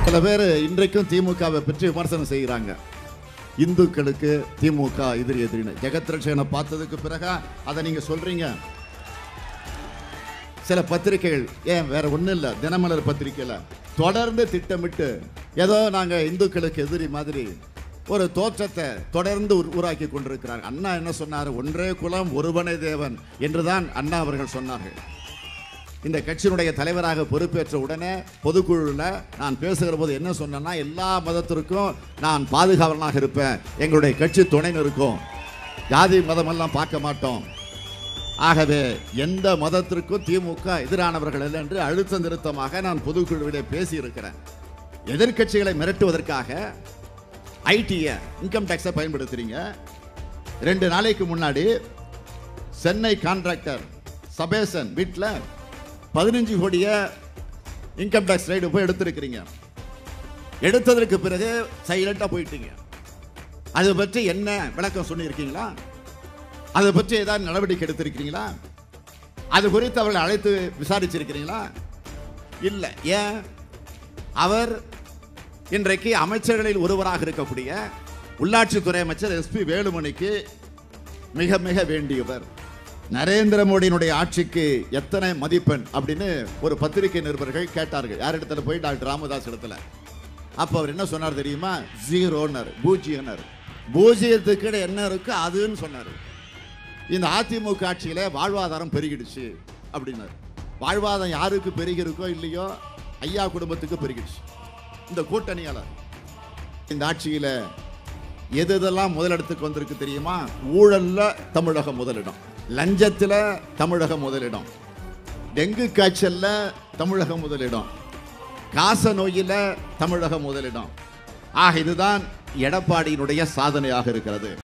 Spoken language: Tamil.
சில பேர் இன்றைக்கும் திமுகவை பற்றி விமர்சனம் செய்கிறாங்க இந்துக்களுக்கு திமுக எதிரி எதிரின்னு ஜெகத் ரட்சகனை பார்த்ததுக்கு பிறகு அதை நீங்க சொல்றீங்க சில பத்திரிகைகள் ஏன் வேற ஒண்ணும் இல்ல தினமலர் பத்திரிக்கையில தொடர்ந்து திட்டமிட்டு ஏதோ நாங்க இந்துக்களுக்கு எதிரி மாதிரி ஒரு தோற்றத்தை தொடர்ந்து உரு- உருவாக்கி கொண்டிருக்கிறார் அண்ணா என்ன சொன்னார் ஒன்றே குலம் ஒருவனே தேவன் என்றுதான் அண்ணா அவர்கள் சொன்னார்கள் இந்த கட்சியினுடைய தலைவராக பொறுப்பேற்ற உடனே பொதுக்குழுவில் நான் பேசுகிற போது என்ன சொன்னேன்னா எல்லா மதத்திற்கும் நான் பாதுகாவலனாக இருப்பேன் எங்களுடைய கட்சி துணை நிற்கும் ஜாதி மதமெல்லாம் பார்க்க மாட்டோம் ஆகவே எந்த மதத்திற்கும் திமுக எதிரானவர்கள் அல்ல என்று அழுத்த நிறுத்தமாக நான் பொதுக்குழுவிலே பேசியிருக்கிறேன் எதிர்க்கட்சிகளை மிரட்டுவதற்காக ஐடியை இன்கம் டேக்ஸை பயன்படுத்துறீங்க ரெண்டு நாளைக்கு முன்னாடி சென்னை கான்ட்ராக்டர் சபேசன் வீட்டில் பதினஞ்சு கோடிய இன்கம் டேக்ஸ் ரைடு போய் எடுத்திருக்கிறீங்க எடுத்ததற்கு பிறகு சைலண்டா போயிட்டீங்க அதை பற்றி என்ன விளக்கம் சொல்லியிருக்கீங்களா அதை பற்றி ஏதாவது நடவடிக்கை எடுத்திருக்கிறீங்களா அது குறித்து அவர்களை அழைத்து விசாரிச்சிருக்கிறீங்களா இல்லை ஏன் அவர் இன்றைக்கு அமைச்சர்களில் ஒருவராக இருக்கக்கூடிய உள்ளாட்சித்துறை அமைச்சர் எஸ்பி வேலுமணிக்கு மிக மிக வேண்டியவர் நரேந்திர மோடியினுடைய ஆட்சிக்கு எத்தனை மதிப்பெண் அப்படின்னு ஒரு பத்திரிகை நிருபர்கள் கேட்டார்கள் யார் இடத்துல போய் டாக்டர் ராமதாஸ் இடத்துல அப்போ அவர் என்ன சொன்னார் தெரியுமா ஜீரோனர் பூஜ்ஜியனர் பூஜ்ஜியத்துக்கு என்ன இருக்கு அதுன்னு சொன்னார் இந்த அதிமுக ஆட்சியில வாழ்வாதாரம் பெருகிடுச்சு அப்படின்னாரு வாழ்வாதாரம் யாருக்கு பெருகி இருக்கோ இல்லையோ ஐயா குடும்பத்துக்கு பெருகிடுச்சு இந்த கூட்டணியால இந்த ஆட்சியில எது எதெல்லாம் முதலிடத்துக்கு வந்திருக்கு தெரியுமா ஊழல்ல தமிழகம் முதலிடம் லஞ்சத்துல தமிழகம் முதலிடம் டெங்கு காய்ச்சல்ல தமிழகம் முதலிடம் காச நோயில தமிழகம் முதலிடம் ஆக இதுதான் எடப்பாடியினுடைய சாதனையாக இருக்கிறது